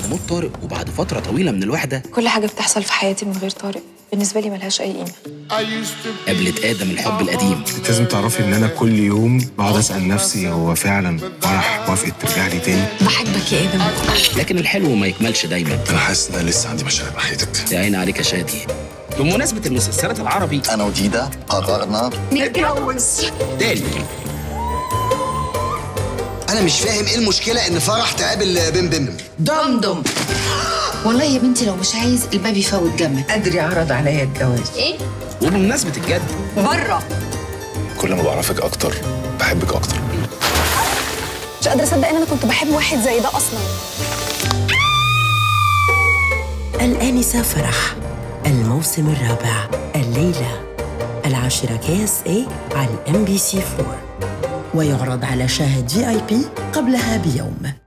بعد موت طارق وبعد فترة طويلة من الوحدة كل حاجة بتحصل في حياتي من غير طارق بالنسبة لي ملهاش أي قيمة قابلت آدم الحب القديم انت لازم تعرفي ان انا كل يوم بقعد اسال نفسي هو فعلا فرح وافقت ترجع لي تاني بحبك يا ادم لكن الحلو ما يكملش دايما انا حاسس ان انا لسه عندي مشاعر ناحيتك يا عيني عليك يا شادي بمناسبة المسلسلات العربي انا وديدا قررنا تاني انا مش فاهم ايه المشكله ان فرح تقابل بيم بيم دمدم والله يا بنتي لو مش عايز الباب يفوت جنبك أدري عرض عليا الجواز وبمناسبة الجد بره كل ما بعرفك اكتر بحبك اكتر مش قادرة أصدق إن أنا كنت بحب واحد زي ده أصلا الآنسة فرح الموسم الرابع الليلة العاشرة كاس اي على الام بي سي 4 ويعرض على شاهد في اي بي قبلها بيوم